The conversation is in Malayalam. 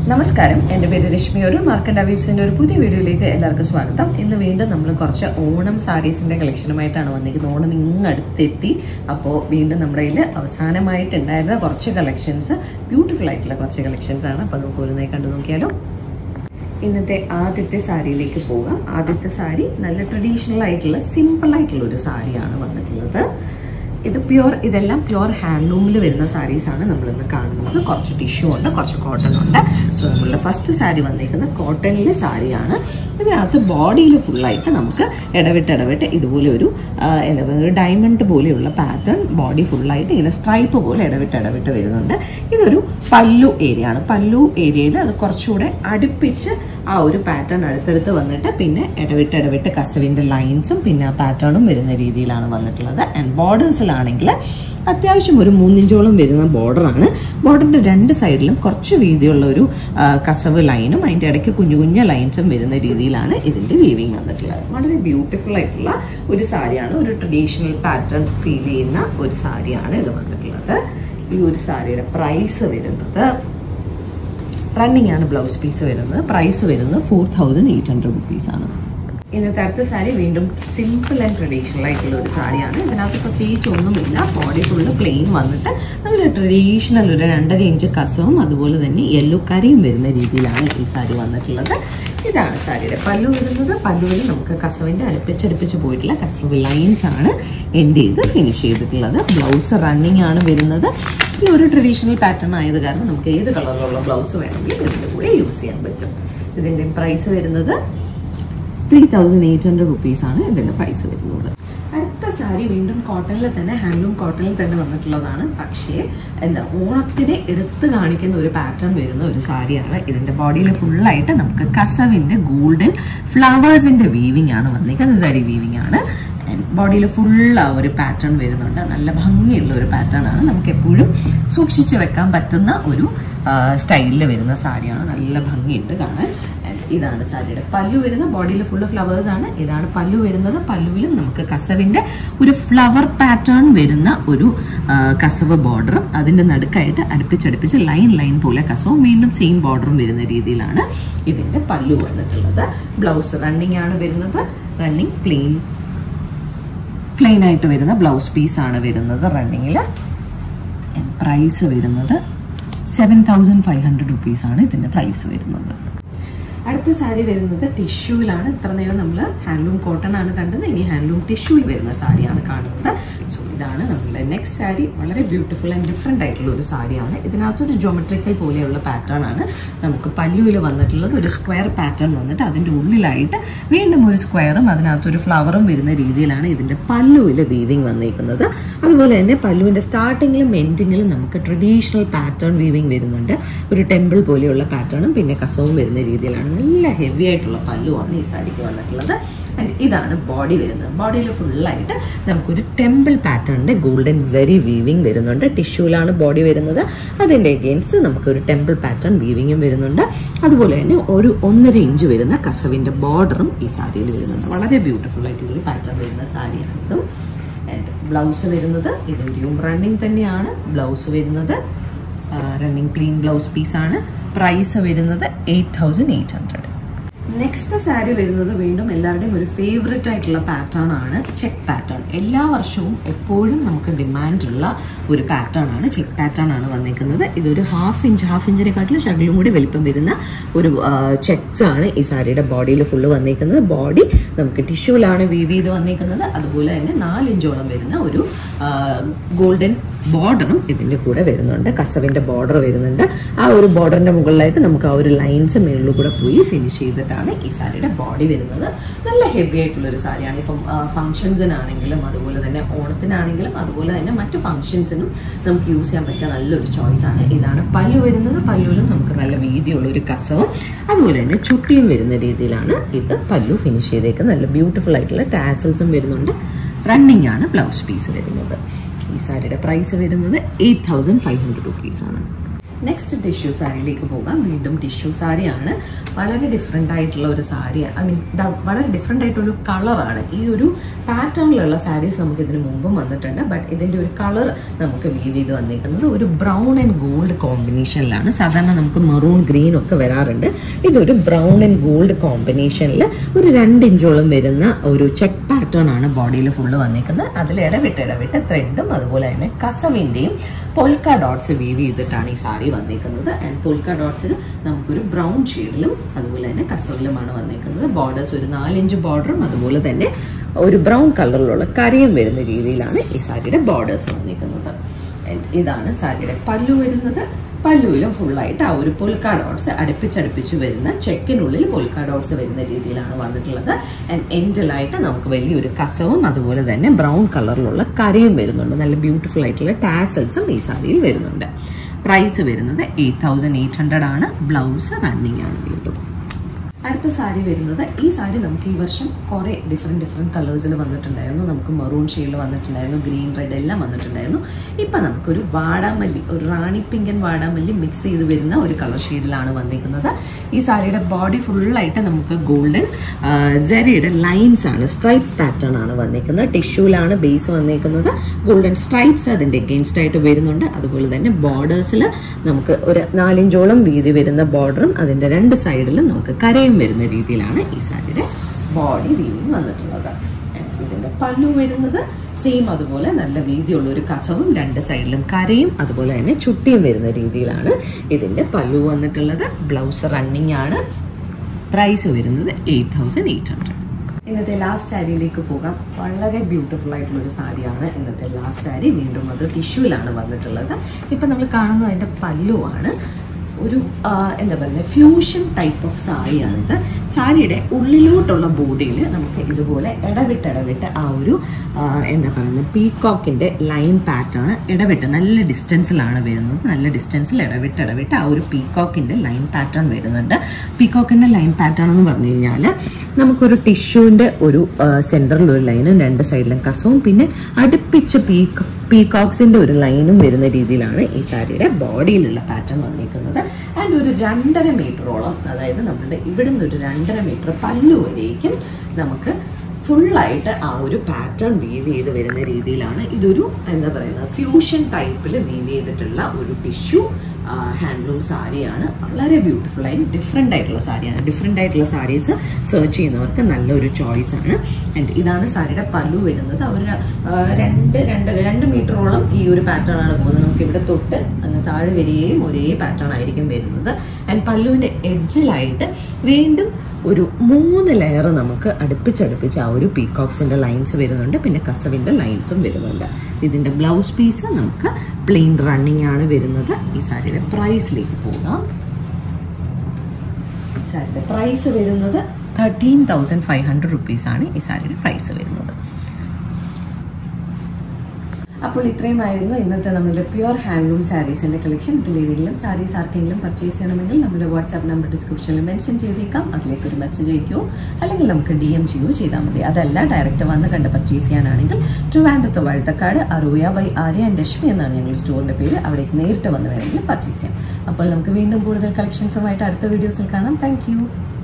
നമസ്കാരം എൻ്റെ പേര് രശ്മി ഒരു മാർക്കണ്ട വീവ്സിൻ്റെ ഒരു പുതിയ വീഡിയോയിലേക്ക് എല്ലാവർക്കും സ്വാഗതം ഇന്ന് വീണ്ടും നമ്മൾ കുറച്ച് ഓണം സാരീസിൻ്റെ കളക്ഷനുമായിട്ടാണ് വന്നിരിക്കുന്നത് ഓണം ഇങ്ങടുത്തെത്തി അപ്പോൾ വീണ്ടും നമ്മുടെ കയ്യിൽ അവസാനമായിട്ടുണ്ടായിരുന്ന കുറച്ച് കളക്ഷൻസ് ബ്യൂട്ടിഫുൾ ആയിട്ടുള്ള കുറച്ച് കളക്ഷൻസ് ആണ് അപ്പോൾ നമുക്ക് ഓരോന്നായി കണ്ടു നോക്കിയാലോ ഇന്നത്തെ ആദ്യത്തെ സാരിയിലേക്ക് പോകാം ആദ്യത്തെ സാരി നല്ല ട്രഡീഷണൽ ആയിട്ടുള്ള സിമ്പിൾ ആയിട്ടുള്ള ഒരു സാരിയാണ് വന്നിട്ടുള്ളത് ഇത് പ്യുവർ ഇതെല്ലാം പ്യുവർ ഹാൻഡ്ലൂമിൽ വരുന്ന സാരീസാണ് നമ്മളിന്ന് കാണുന്നത് കുറച്ച് ടിഷ്യൂ ഉണ്ട് കുറച്ച് കോട്ടൺ ഉണ്ട് സോ നമ്മളുടെ ഫസ്റ്റ് സാരി വന്നിരിക്കുന്നത് കോട്ടണിലെ സാരിയാണ് ഇതിനകത്ത് ബോഡിയിൽ ഫുള്ളായിട്ട് നമുക്ക് ഇടവിട്ട് ഇടവിട്ട് ഇതുപോലെ ഒരു ആ, എന്താ പറയുക ഒരു ഡയമണ്ട് പോലെയുള്ള പാറ്റേൺ ബോഡി ഫുള്ളായിട്ട് ഇങ്ങനെ സ്ട്രൈപ്പ് പോലെ ഇടവിട്ട് ഇടവിട്ട് വരുന്നുണ്ട് ഇതൊരു പല്ലു ഏരിയ ആണ് പല്ലു ഏരിയയിൽ അത് കുറച്ചുകൂടെ അടുപ്പിച്ച് ആ ഒരു പാറ്റേൺ അടുത്തടുത്ത് വന്നിട്ട് പിന്നെ ഇടവിട്ട് ഇടവിട്ട് കസവിൻ്റെ ലൈൻസും പിന്നെ ആ പാറ്റേണും വരുന്ന രീതിയിലാണ് വന്നിട്ടുള്ളത് ആൻഡ് ബോർഡേഴ്സിലാണെങ്കിൽ അത്യാവശ്യം ഒരു മൂന്നിഞ്ചോളം വരുന്ന ബോർഡറാണ് ബോർഡറിൻ്റെ രണ്ട് സൈഡിലും കുറച്ച് വീതിയുള്ള ഒരു ആ, കസവ് ലൈനും അതിൻ്റെ ഇടയ്ക്ക് കുഞ്ഞു കുഞ്ഞു ലൈൻസും വരുന്ന രീതിയിലാണ് ഇതിൻ്റെ വീവിങ് വന്നിട്ടുള്ളത് വളരെ ബ്യൂട്ടിഫുൾ ആയിട്ടുള്ള ഒരു സാരിയാണ് ഒരു ട്രഡീഷണൽ പാറ്റേൺ ഫീൽ ചെയ്യുന്ന ഒരു സാരിയാണ് ഇത് വന്നിട്ടുള്ളത് ഈ ഒരു സാരിയുടെ പ്രൈസ് വരുന്നത് റണ്ണിങ് ആണ് ബ്ലൗസ് പീസ് വരുന്നത് പ്രൈസ് വരുന്നത് ഫോർ തൗസൻഡ് എയ്റ്റ് ഹൺഡ്രഡ് റുപ്പീസാണ് ഇന്നത്തെ അടുത്ത സാരി വീണ്ടും സിമ്പിൾ ആൻഡ് ട്രഡീഷണൽ ആയിട്ടുള്ള ഒരു സാരിയാണ് ഇതിനകത്ത് പ്രത്യേകിച്ച് ഒന്നുമില്ല ബോഡി ഫുള്ള് പ്ലെയിൻ വന്നിട്ട് നമ്മൾ ട്രഡീഷണൽ ഒരു രണ്ടര ഇഞ്ച് കസവും അതുപോലെ തന്നെ യെല്ലോ കറിയും വരുന്ന രീതിയിലാണ് ഈ സാരി വന്നിട്ടുള്ളത് ഇതാണ് സാരിയുടെ പല്ലു വരുന്നത് പല്ലുവിൽ നമുക്ക് കസവിൻ്റെ അടുപ്പിച്ചടുപ്പിച്ച് പോയിട്ടുള്ള കസവ് ലൈൻസ് ആണ് എൻ്റെ ഇത് ഫിനിഷ് ചെയ്തിട്ടുള്ളത് ബ്ലൗസ് റണ്ണിങ് ആണ് വരുന്നത് ഈ ഒരു ട്രഡീഷണൽ പാറ്റേൺ ആയത് കാരണം നമുക്ക് ഏത് കളറിലുള്ള ബ്ലൗസ് വേണമെങ്കിലും ഇതിൻ്റെ കൂടെ യൂസ് ചെയ്യാൻ പറ്റും ഇതിൻ്റെ പ്രൈസ് വരുന്നത് ത്രീ തൗസൻഡ് എയ്റ്റ് ഹൺഡ്രഡ് റുപ്പീസാണ് ഇതിൻ്റെ പ്രൈസ് വരുന്നത് അടുത്ത സാരി വീണ്ടും കോട്ടണിൽ തന്നെ ഹാൻഡ്ലൂം കോട്ടണിൽ തന്നെ വന്നിട്ടുള്ളതാണ് പക്ഷേ എന്താ ഓണത്തിന് എടുത്ത് കാണിക്കുന്ന ഒരു പാറ്റേൺ വരുന്ന ഒരു സാരിയാണ് ഇതിൻ്റെ ബോഡിയിൽ ഫുള്ളായിട്ട് നമുക്ക് കസവിൻ്റെ ഗോൾഡൻ ഫ്ലവേഴ്സിൻ്റെ വീവിങ് ആണ് വന്നിരിക്കുന്നത് സാരി വീവിങ് ആണ് ബോഡിയിൽ ഫുൾ ആ ഒരു പാറ്റേൺ വരുന്നുണ്ട് നല്ല ഭംഗിയുള്ള ഒരു പാറ്റേൺ ആണ് നമുക്ക് എപ്പോഴും സൂക്ഷിച്ച് വെക്കാൻ പറ്റുന്ന ഒരു സ്റ്റൈലിൽ വരുന്ന സാരിയാണ് നല്ല ഭംഗിയുണ്ട് കാണാൻ And ഇതാണ് സാരിയുടെ പല്ലു വരുന്ന ബോഡിയിൽ ഫുള്ള് ഫ്ലവേഴ്സ് ആണ് ഇതാണ് പല്ലു വരുന്നത് പല്ലുവിലും നമുക്ക് കസവിൻ്റെ ഒരു ഫ്ലവർ പാറ്റേൺ വരുന്ന ഒരു ആ, കസവ് ബോർഡറും അതിൻ്റെ നടുക്കായിട്ട് അടുപ്പിച്ചടുപ്പിച്ച് ലൈൻ ലൈൻ പോലെ കസവും വീണ്ടും സെയിം ബോർഡറും വരുന്ന രീതിയിലാണ് ഇതിൻ്റെ പല്ലു വന്നിട്ടുള്ളത് ബ്ലൗസ് റണ്ണിങ് ആണ് വരുന്നത് റണ്ണിങ് പ്ലെയിൻ പ്ലെയിൻ ആയിട്ട് വരുന്ന ബ്ലൗസ് പീസാണ് വരുന്നത് റണ്ണിങ്ങിൽ പ്രൈസ് വരുന്നത് സെവൻ തൗസൻഡ് ഫൈവ് ഹൺഡ്രഡ് റുപ്പീസാണ് ഇതിൻ്റെ പ്രൈസ് വരുന്നത് അടുത്ത സാരി വരുന്നത് ടിഷ്യൂവിലാണ് ഇത്ര നേരം നമ്മൾ ഹാൻഡ്ലൂം കോട്ടൺ ആണ് കണ്ടത് ഇനി ഹാൻഡ്ലൂം ടിഷ്യൂവിൽ വരുന്ന സാരിയാണ് കാണുന്നത് സോ ഇതാണ് നമ്മുടെ നെക്സ്റ്റ് സാരി വളരെ ബ്യൂട്ടിഫുൾ ആൻഡ് ഡിഫറെൻ്റ് ആയിട്ടുള്ള ഒരു സാരിയാണ് ഇതിനകത്തൊരു ജോമെട്രിക്കൽ പോലെയുള്ള പാറ്റേൺ ആണ് നമുക്ക് പല്ലുവിൽ വന്നിട്ടുള്ളത് ഒരു സ്ക്വയർ പാറ്റേൺ വന്നിട്ട് അതിൻ്റെ ഉള്ളിലായിട്ട് വീണ്ടും ഒരു സ്ക്വയറും അതിനകത്തൊരു ഫ്ലവറും വരുന്ന രീതിയിലാണ് ഇതിൻ്റെ പല്ലുവിൽ വീവിങ് വന്നിരിക്കുന്നത് അതുപോലെ തന്നെ പല്ലുവിൻ്റെ സ്റ്റാർട്ടിങ്ങിലും എൻഡിങ്ങിലും നമുക്ക് ട്രഡീഷണൽ പാറ്റേൺ വീവിങ് വരുന്നുണ്ട് ഒരു ടെമ്പിൾ പോലെയുള്ള പാറ്റേണും പിന്നെ കസവും വരുന്ന രീതിയിലാണ് നല്ല ഹെവി ആയിട്ടുള്ള പല്ലുവാണ് ഈ സാരിക്ക് വന്നിട്ടുള്ളത് And ഇതാണ് ബോഡി വരുന്നത് ബോഡിയിൽ ഫുള്ളായിട്ട് നമുക്കൊരു ടെമ്പിൾ പാറ്റേണിൻ്റെ ഗോൾഡൻ സെറി വീവിങ് വരുന്നുണ്ട് ടിഷ്യൂലാണ് ബോഡി വരുന്നത് അതിൻ്റെ എഗെയിൻസ്റ്റ് നമുക്കൊരു ടെമ്പിൾ പാറ്റേൺ വീവിങ്ങും വരുന്നുണ്ട് അതുപോലെ തന്നെ ഒരു ഒന്നര ഇഞ്ച് വരുന്ന കസവിൻ്റെ ബോർഡറും ഈ സാരിയിൽ വരുന്നുണ്ട് വളരെ ബ്യൂട്ടിഫുൾ ആയിട്ടുള്ളൊരു പാറ്റേൺ വരുന്ന സാരിയാണ് ഇതും ആൻഡ് ബ്ലൗസ് വരുന്നത് ഇതിൻ്റെയും റണ്ണിങ് തന്നെയാണ് ബ്ലൗസ് വരുന്നത് റണ്ണിങ് പ്ലെയിൻ ബ്ലൗസ് പീസാണ് പ്രൈസ് വരുന്നത് eight thousand eight hundred next sari വരുന്നത് വീണ്ടും എല്ലാവരുടെയും ഒരു ഫേവററ്റ് ആയിട്ടുള്ള പാറ്റേൺ ആണ് ചെക്ക് പാറ്റേൺ എല്ലാ വർഷവും എപ്പോഴും നമുക്ക് ഡിമാൻഡുള്ള ഒരു പാറ്റേൺ ആണ് ചെക്ക് പാറ്റേൺ ആണ് വന്നിരിക്കുന്നത് ഇതൊരു ഹാഫ് ഇഞ്ച് ഹാഫ് ഇഞ്ചിനെക്കാട്ടിലും ശകലും കൂടി വലിപ്പം വരുന്ന ഒരു ചെക്സ് ആണ് ഈ സാരിയുടെ ബോഡിയിൽ ഫുള്ള് വന്നിരിക്കുന്നത് ബോഡി നമുക്ക് ടിഷ്യൂലാണ് വീവ് ചെയ്ത് വന്നിരിക്കുന്നത് അതുപോലെ തന്നെ നാല് ഇഞ്ചോളം വരുന്ന ഒരു ഗോൾഡൻ ബോർഡറും ഇതിൻ്റെ കൂടെ വരുന്നുണ്ട് കസവിൻ്റെ ബോർഡർ വരുന്നുണ്ട് ആ ഒരു ബോർഡറിൻ്റെ മുകളിലായിട്ട് നമുക്ക് ആ ഒരു ലൈൻസ് മുകളിൽ കൂടെ പോയി ഫിനിഷ് ചെയ്തിട്ടാണ് ഈ സാരിയുടെ ബോഡി വരുന്നത് നല്ല ഹെവി ആയിട്ടുള്ള ഒരു സാരിയാണ് ഇപ്പം ഫംഗ്ഷൻസിനാണെങ്കിലും അതുപോലെ തന്നെ ഓണത്തിനാണെങ്കിലും അതുപോലെ തന്നെ മറ്റു ഫംഗ്ഷൻസിനും നമുക്ക് യൂസ് ചെയ്യാൻ പറ്റിയ നല്ലൊരു ചോയ്സ് ആണ് ഇതാണ് പല്ലു വരുന്നത് പല്ലുവിലും നമുക്ക് നല്ല വീതിയുള്ള ഒരു കസവും അതുപോലെ തന്നെ ചുട്ടിയും വരുന്ന രീതിയിലാണ് ഇത് പല്ലു ഫിനിഷ് ചെയ്തേക്കുന്നത് നല്ല ബ്യൂട്ടിഫുൾ ആയിട്ടുള്ള ടാസൽസും വരുന്നുണ്ട് റണ്ണിങ് ആണ് ബ്ലൗസ് പീസ് വരുന്നത് ഈ സാരിയുടെ പ്രൈസ് വരുന്നത് എയ്റ്റ് തൗസൻഡ് ഫൈവ് ഹൺഡ്രഡ് റുപ്പീസാണ് നെക്സ്റ്റ് ടിഷ്യൂ സാരിയിലേക്ക് പോകാം വീണ്ടും ടിഷ്യൂ സാരിയാണ് വളരെ ഡിഫറെൻ്റ് ആയിട്ടുള്ള ഒരു സാരി ഐ മീൻ വളരെ ഡിഫറെൻ്റ് ആയിട്ടൊരു കളറാണ് ഈ ഒരു പാറ്റേണിലുള്ള സാരീസ് നമുക്ക് ഇതിന് മുമ്പും വന്നിട്ടുണ്ട് ബട്ട് ഇതിൻ്റെ ഒരു കളർ നമുക്ക് വീവ് ചെയ്ത് വന്നിരിക്കുന്നത് ഒരു ബ്രൗൺ ആൻഡ് ഗോൾഡ് കോമ്പിനേഷനിലാണ് സാധാരണ നമുക്ക് മെറൂൺ ഗ്രീൻ ഒക്കെ വരാറുണ്ട് ഇതൊരു ബ്രൗൺ ആൻഡ് ഗോൾഡ് കോമ്പിനേഷനിൽ ഒരു രണ്ട് ഇഞ്ചോളം വരുന്ന ഒരു ചെക്ക് പാറ്റേൺ ആണ് ബോഡിയിൽ ഫുള്ള് വന്നിരിക്കുന്നത് അതിൽ ഇടവിട്ട് ഇടവിട്ട് ത്രെഡും അതുപോലെ തന്നെ കസവിൻ്റെയും പൊൽക്ക ഡോട്ട്സ് വീവ് ചെയ്തിട്ടാണ് ഈ സാരി വന്നിരിക്കുന്നത് ആൻഡ് പൊൽക്ക ഡോട്ട്സിൽ നമുക്കൊരു ബ്രൗൺ ഷെയ്ഡിലും അതുപോലെ തന്നെ കസവിലുമാണ് വന്നിരിക്കുന്നത് ബോർഡേഴ്സ് ഒരു നാലിഞ്ച് ബോർഡറും അതുപോലെ തന്നെ ഒരു ബ്രൗൺ കളറിലുള്ള കരയും വരുന്ന രീതിയിലാണ് ഈ സാരിയുടെ ബോർഡേഴ്സ് വന്നിരിക്കുന്നത് And ഇതാണ് സാരിയുടെ പല്ലു വരുന്നത് പല്ലുവിലും ഫുള്ളായിട്ട് ആ ഒരു പൊൽക്ക ഡോട്ട്സ് അടുപ്പിച്ചടുപ്പിച്ച് വരുന്ന ചെക്കിനുള്ളിൽ പൊൽക്ക ഡോട്ട്സ് വരുന്ന രീതിയിലാണ് വന്നിട്ടുള്ളത് ആൻഡ് എൻഡിലായിട്ട് നമുക്ക് വലിയൊരു കസവും അതുപോലെ തന്നെ ബ്രൗൺ കളറിലുള്ള കരയും വരുന്നുണ്ട് നല്ല ബ്യൂട്ടിഫുൾ ആയിട്ടുള്ള ടാസൽസും ഈ സാരിയിൽ വരുന്നുണ്ട് പ്രൈസ് വരുന്നത് എയ്റ്റ് തൗസൻഡ് എയ്റ്റ് ഹൺഡ്രഡ് ആണ് ബ്ലൗസ് റണ്ണിങ് ആണ് വീണ്ടും അടുത്ത സാരി വരുന്നത് ഈ സാരി നമുക്ക് ഈ വർഷം കുറേ ഡിഫറെൻറ്റ് ഡിഫറെൻറ്റ് കളേഴ്സിൽ വന്നിട്ടുണ്ടായിരുന്നു നമുക്ക് മെറൂൺ ഷെയ്ഡിൽ വന്നിട്ടുണ്ടായിരുന്നു ഗ്രീൻ റെഡ് എല്ലാം വന്നിട്ടുണ്ടായിരുന്നു ഇപ്പം നമുക്കൊരു വാടാമല്ലി ഒരു റാണി പിങ്ക് ആൻഡ് വാടാമല്ലി മിക്സ് ചെയ്ത് വരുന്ന ഒരു കളർ ഷെയ്ഡിലാണ് വന്നിരിക്കുന്നത് ഈ സാരിയുടെ ബോഡി ഫുള്ളായിട്ട് നമുക്ക് ഗോൾഡൻ സെറിയുടെ ലൈൻസ് ആണ് സ്ട്രൈപ്പ് പാറ്റേൺ ആണ് വന്നിരിക്കുന്നത് ടിഷ്യൂലാണ് ബേസ് വന്നിരിക്കുന്നത് ഗോൾഡൻ സ്ട്രൈപ്സ് അതിൻ്റെ എഗെയിൻസ്റ്റ് ആയിട്ട് വരുന്നുണ്ട് അതുപോലെ തന്നെ ബോർഡേഴ്സിൽ നമുക്ക് ഒരു നാലിഞ്ചോളം വീതി വരുന്ന ബോർഡറും അതിൻ്റെ രണ്ട് സൈഡിലും നമുക്ക് കരയും വരുന്ന രീതിയിലാണ് ഈ സാരിയുടെ ബോഡി വീവിങ് വന്നിട്ടുള്ളത് ഇതിൻ്റെ പല്ലു വരുന്നത് സെയിം അതുപോലെ നല്ല വീതിയുള്ള ഒരു കസവും രണ്ട് സൈഡിലും കരയും അതുപോലെ തന്നെ ചുട്ടിയും വരുന്ന രീതിയിലാണ് ഇതിൻ്റെ പല്ലു വന്നിട്ടുള്ളത് ബ്ലൗസ് റണ്ണിങ് ആണ് പ്രൈസ് വരുന്നത് എയ്റ്റ് തൗസൻഡ് എയ്റ്റ് ഹൺഡ്രഡ് ഇന്നത്തെ ലാസ്റ്റ് സാരിയിലേക്ക് പോകാം വളരെ ബ്യൂട്ടിഫുൾ ആയിട്ടുള്ള ഒരു സാരിയാണ് ഇന്നത്തെ ലാസ്റ്റ് സാരി വീണ്ടും അത് ടിഷ്യൂലാണ് വന്നിട്ടുള്ളത് ഇപ്പം നമ്മൾ കാണുന്നത് അതിൻ്റെ പല്ലുവാണ് ഒരു ആ, എന്താ പറയുക ഫ്യൂഷൻ ടൈപ്പ് ഓഫ് സാരിയാണിത് സാരിയുടെ ഉള്ളിലോട്ടുള്ള ബോഡിയിൽ നമുക്ക് ഇതുപോലെ ഇടവിട്ട് ഇടവിട്ട് ആ ഒരു ആ, എന്താ പറയുന്നത് പീകോക്കിൻ്റെ ലൈൻ പാറ്റേൺ ഇടവിട്ട് നല്ല ഡിസ്റ്റൻസിലാണ് വരുന്നത് നല്ല ഡിസ്റ്റൻസിൽ ഇടവിട്ട് ഇടവിട്ട് ആ ഒരു പീകോക്കിൻ്റെ ലൈൻ പാറ്റേൺ വരുന്നുണ്ട് പീകോക്കിൻ്റെ ലൈൻ പാറ്റേൺ എന്ന് പറഞ്ഞു കഴിഞ്ഞാൽ നമുക്കൊരു ടിഷ്യൂവിൻ്റെ ഒരു സെൻറ്ററിൽ ഒരു ലൈനും രണ്ട് സൈഡിലും കസവും പിന്നെ അടുപ്പിച്ച് പീക്ക് പീകോക്സിന്റെ ഒരു ലൈനും വരുന്ന രീതിയിലാണ് ഈ സാരിയുടെ ബോഡിയിലുള്ള പാറ്റേൺ വന്നിരിക്കുന്നത് ആൻഡ് ഒരു രണ്ടര മീറ്ററോളം അതായത് നമ്മുടെ ഇവിടുന്ന് ഒരു രണ്ടര മീറ്റർ പല്ലു വരേക്കും നമുക്ക് ഫുള്ളായിട്ട് ആ ഒരു പാറ്റേൺ വീവ് ചെയ്ത് വരുന്ന രീതിയിലാണ് ഇതൊരു എന്താ പറയുന്നത് ഫ്യൂഷൻ ടൈപ്പിൽ വീവ് ചെയ്തിട്ടുള്ള ഒരു ടിഷ്യൂ ഹാൻഡ്ലൂം സാരിയാണ് വളരെ ബ്യൂട്ടിഫുൾ ആയി ഡിഫറെൻ്റ് ആയിട്ടുള്ള സാരിയാണ് ഡിഫറെൻ്റ് ആയിട്ടുള്ള സാരീസ് സെർച്ച് ചെയ്യുന്നവർക്ക് നല്ലൊരു ചോയ്സ് ആണ് ആൻഡ് ഇതാണ് സാരിയുടെ പല്ലു വരുന്നത് അവർ രണ്ട് രണ്ട് രണ്ട് മീറ്ററോളം ഈ ഒരു പാറ്റേൺ ആണ് പോകുന്നത് നമുക്ക് ഇവിടെ തൊട്ട് അങ്ങ് താഴെ വരികയും ഒരേ പാറ്റേൺ ആയിരിക്കും വരുന്നത് ആൻഡ് പല്ലുവിൻ്റെ എഡ്ജിലായിട്ട് വീണ്ടും ഒരു മൂന്ന് ലെയർ നമുക്ക് അടുപ്പിച്ചടുപ്പിച്ച് ആ ഒരു പീകോക്സിൻ്റെ ലൈൻസ് വരുന്നുണ്ട് പിന്നെ കസവിൻ്റെ ലൈൻസും വരുന്നുണ്ട് ഇതിൻ്റെ ബ്ലൗസ് പീസ് നമുക്ക് പ്ലെയിൻ റണ്ണിങ് ആണ് വരുന്നത് ഈ സാരിയുടെ പ്രൈസിലേക്ക് പോകാം ഈ സാരിയുടെ പ്രൈസ് വരുന്നത് തേർട്ടീൻ തൗസൻഡ് ഫൈവ് ഹൺഡ്രഡ് റുപ്പീസാണ് ഈ സാരിയുടെ പ്രൈസ് വരുന്നത് അപ്പോൾ ഇത്രയുമായിരുന്നു ഇന്നത്തെ നമ്മുടെ പ്യുവർ ഹാൻഡ്ലൂം സാരീസിന്റെ കളക്ഷൻ ഇതിൽ ഏതെങ്കിലും സാരീസ് ആർക്കെങ്കിലും പർച്ചേസ് ചെയ്യണമെങ്കിൽ നമ്മുടെ വാട്സാപ്പ് നമ്പർ ഡിസ്ക്രിപ്ഷനിൽ മെൻഷൻ ചെയ്തേക്കാം അതിലേക്ക് ഒരു മെസ്സേജ് അയക്കുകയോ അല്ലെങ്കിൽ നമുക്ക് ഡി എം ചെയ്യുകയോ ചെയ്താൽ മതി അതല്ല ഡയറക്റ്റ് വന്ന് കണ്ട് പർച്ചേസ് ചെയ്യാനാണെങ്കിൽ ട്രിവാൻഡ്രത്ത് വഴുത്തക്കാട് അറൂയ ബൈ ആര്യ ആൻഡ് ലക്ഷ്മി എന്നാണ് ഞങ്ങളുടെ സ്റ്റോറിന്റെ പേര് അവിടേക്ക് നേരിട്ട് വന്ന് വേണമെങ്കിൽ പർച്ചേസ് ചെയ്യാം അപ്പോൾ നമുക്ക് വീണ്ടും കൂടുതൽ കളക്ഷൻസുമായിട്ട് അടുത്ത വീഡിയോസിൽ കാണാം താങ്ക്